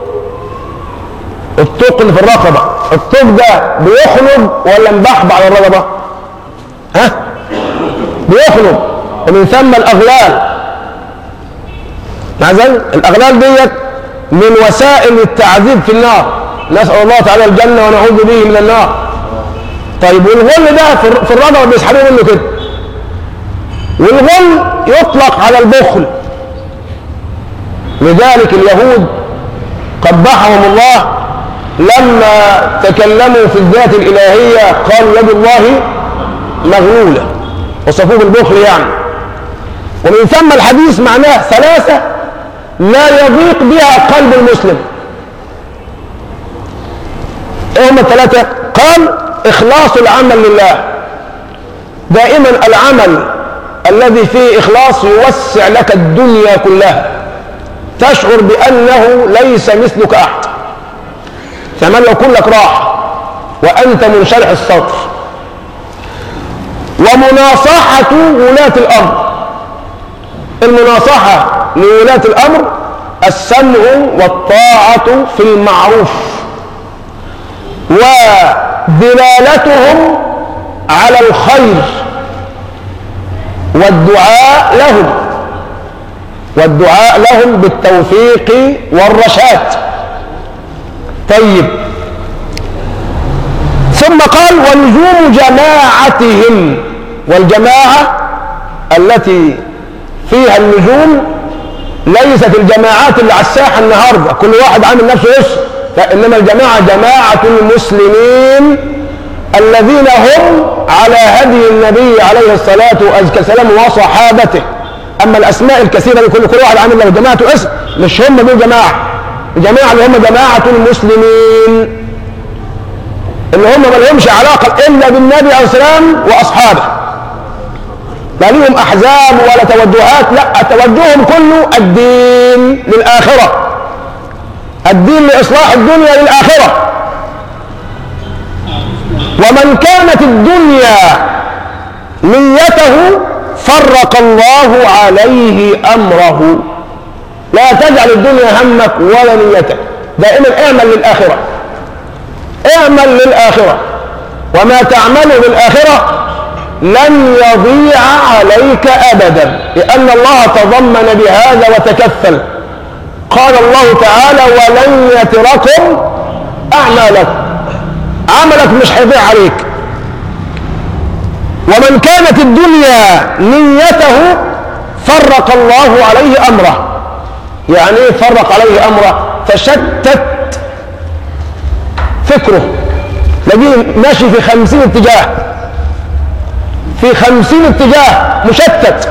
Speaker 1: الطوق اللي في الرقبة الطوق ده بيخلب ولا مبحب على الرقبة ها بيخلب ومن ثم الأغلال مع ذلك الأغلال ديت من وسائل التعذيب في النار نسأل الله تعالى الجنة ونعوذ به من النار طيب والغل ده في الرقبة بيسحبوا منه كده والغل يطلق على البخل لذلك اليهود قبحهم الله لما تكلموا في الذات الإلهية قالوا يد الله مغلولة وصفوه بالبخل يعني ومن ثم الحديث معناه ثلاثة لا يضيق بها قلب المسلم ايه هم الثلاثة قال إخلاص العمل لله دائما العمل الذي فيه إخلاص يوسع لك الدنيا كلها تشعر بأنه ليس مثلك أحد تعمل لو كلك راحة وأنت منشرح الصدر ومناصحة ولاة الأمر المناصحة لولاة الأمر السمع والطاعة في المعروف ودلالتهم على الخير والدعاء لهم والدعاء لهم بالتوفيق والرشاد طيب ثم قال ولزوم جماعتهم والجماعة التي فيها اللزوم ليست الجماعات اللي على الساحة النهاردة كل واحد عامل نفسه اسم لا إنما الجماعة جماعة المسلمين الذين هم على هدي النبي عليه الصلاة والسلام وصحابته أما الأسماء الكثيرة دي كل كل واحد عامل له جماعته اسم مش هم دول جماعة الجماعة اللي هم جماعة المسلمين اللي هم ما لهمش علاقة إلا بالنبي عليه السلام وأصحابه لا ليهم أحزاب ولا توجهات لا توجههم كله الدين للآخرة الدين لإصلاح الدنيا للآخرة ومن كانت الدنيا نيته فرق الله عليه أمره لا تجعل الدنيا همك ولا نيتك دائما اعمل للآخرة اعمل للآخرة وما تعمل للآخرة لن يضيع عليك أبدا لأن الله تضمن بهذا وتكفل قال الله تعالى ولن يتركم أعمالكم عملك مش هيضيع عليك ومن كانت الدنيا نيته فرق الله عليه أمره يعني ايه فرق عليه أمره فشتت فكره تلاقيه ماشي في خمسين اتجاه في خمسين اتجاه مشتت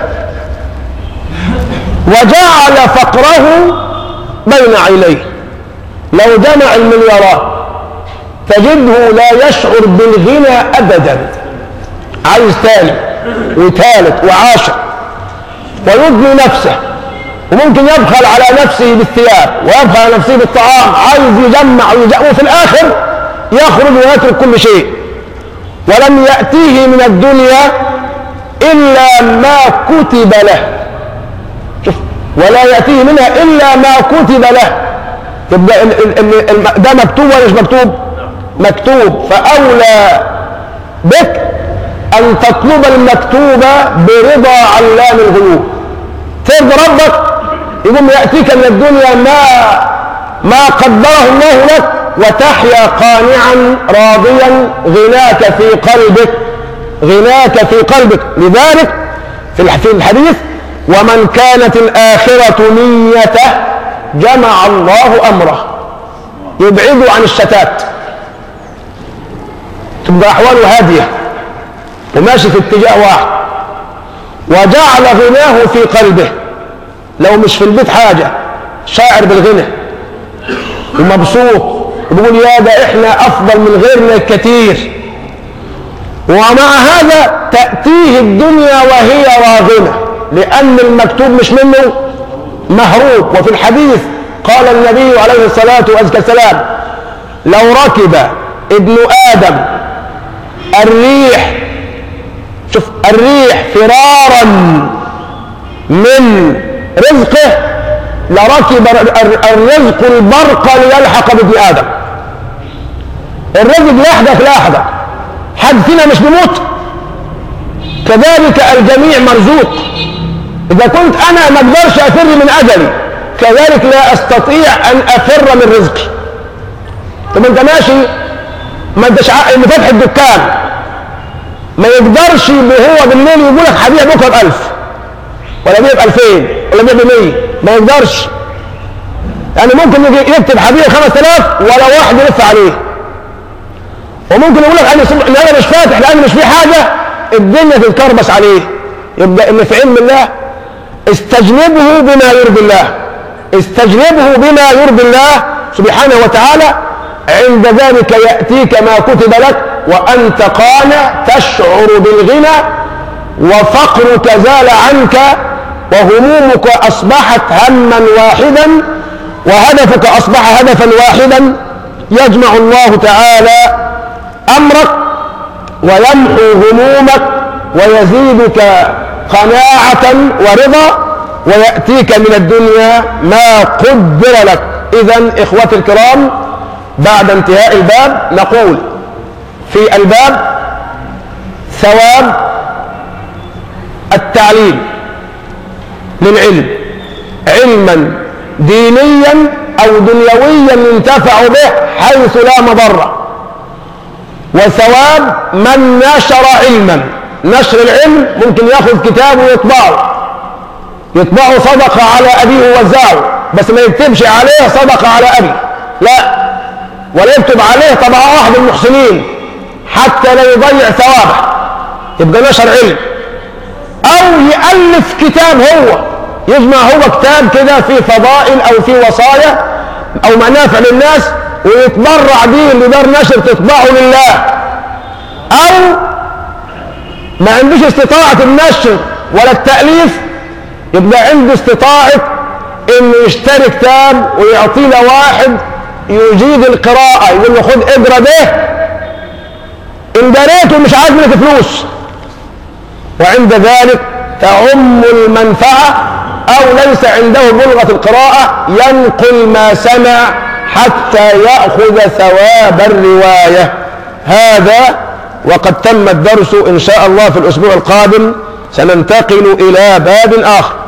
Speaker 1: وجعل فقره بين عينيه لو جمع المليارات تجده لا يشعر بالغنى ابدا عايز تاني وثالث وعاشر ويدني نفسه وممكن يبخل على نفسه بالثياب ويبخل على نفسه بالطعام عايز يجمع ويجمع وفي الاخر يخرج ويترك كل شيء ولم يأتيه من الدنيا إلا ما كتب له شوف ولا يأتيه منها إلا ما كتب له تبقى ال- ال- ال- ده مكتوب ولا مش مكتوب مكتوب فأولى بك أن تطلب المكتوب برضا علام الغيوب ترضى ربك يقوم يأتيك من الدنيا ما ما قدره الله لك وتحيا قانعا راضيا غناك في قلبك غناك في قلبك لذلك في الح- في الحديث ومن كانت الآخرة نيته جمع الله أمره يبعده عن الشتات تبقى أحواله هادية وماشي في اتجاه واحد وجعل غناه في قلبه لو مش في البيت حاجة شاعر بالغنى ومبسوط وبيقول يا ده احنا افضل من غيرنا كتير ومع هذا تأتيه الدنيا وهي راغمة لأن المكتوب مش منه مهروب وفي الحديث قال النبي عليه الصلاة والسلام لو ركب ابن آدم الريح شوف الريح فرارا من رزقه لركب الرزق البرق ليلحق بابن آدم الرزق لحدك لحدك حد فينا مش بيموت كذلك الجميع مرزوق إذا كنت أنا ما أقدرش أفر من أجلي كذلك لا أستطيع أن أفر من رزقي طب أنت ماشي ما أنتش ع- اللي فاتح الدكان ما يقدرش هو بالليل يقول لك هبيع بكره ب 1000 ولا بيع ب 2000 ولا بيع ب 100 ما يقدرش يعني ممكن يجي يكتب هبيع 5000 ولا واحد يلف عليه وممكن يقول لك انا صبح ان انا مش فاتح لان مش في حاجه الدنيا تتكربس عليه يبقى ان في علم الله استجنبه بما يرضي الله استجنبه بما يرضي الله سبحانه وتعالى عند ذلك ياتيك ما كتب لك وانت قانع تشعر بالغنى وفقرك زال عنك وهمومك اصبحت هما واحدا وهدفك اصبح هدفا واحدا يجمع الله تعالى امرك ويمحو همومك ويزيدك قناعة ورضا ويأتيك من الدنيا ما قدر لك إذا إخوتي الكرام بعد انتهاء الباب نقول في الباب ثواب التعليم للعلم علما دينيا أو دنيويا ينتفع به حيث لا مضره وثواب من نشر علما نشر العلم ممكن ياخذ كتاب ويطبعه يطبعه صدقة على أبيه ووزعه بس ما يكتبش عليه صدقة على أبي لا ولا يكتب عليه طبعة واحد المحسنين حتى لا يضيع ثوابه يبقى نشر علم أو يألف كتاب هو يجمع هو كتاب كده فيه فضائل أو فيه وصايا أو منافع للناس ويتبرع به لدار نشر تطبعه لله او ما عندوش استطاعة النشر ولا التأليف يبقى عنده استطاعة انه يشتري كتاب ويعطيه لواحد يجيد القراءة يقول له خد اقرا ده ان دريته مش عايز منك فلوس وعند ذلك تعم المنفعة او ليس عنده بلغة القراءة ينقل ما سمع حتى يأخذ ثواب الرواية هذا وقد تم الدرس إن شاء الله في الأسبوع القادم سننتقل إلى باب آخر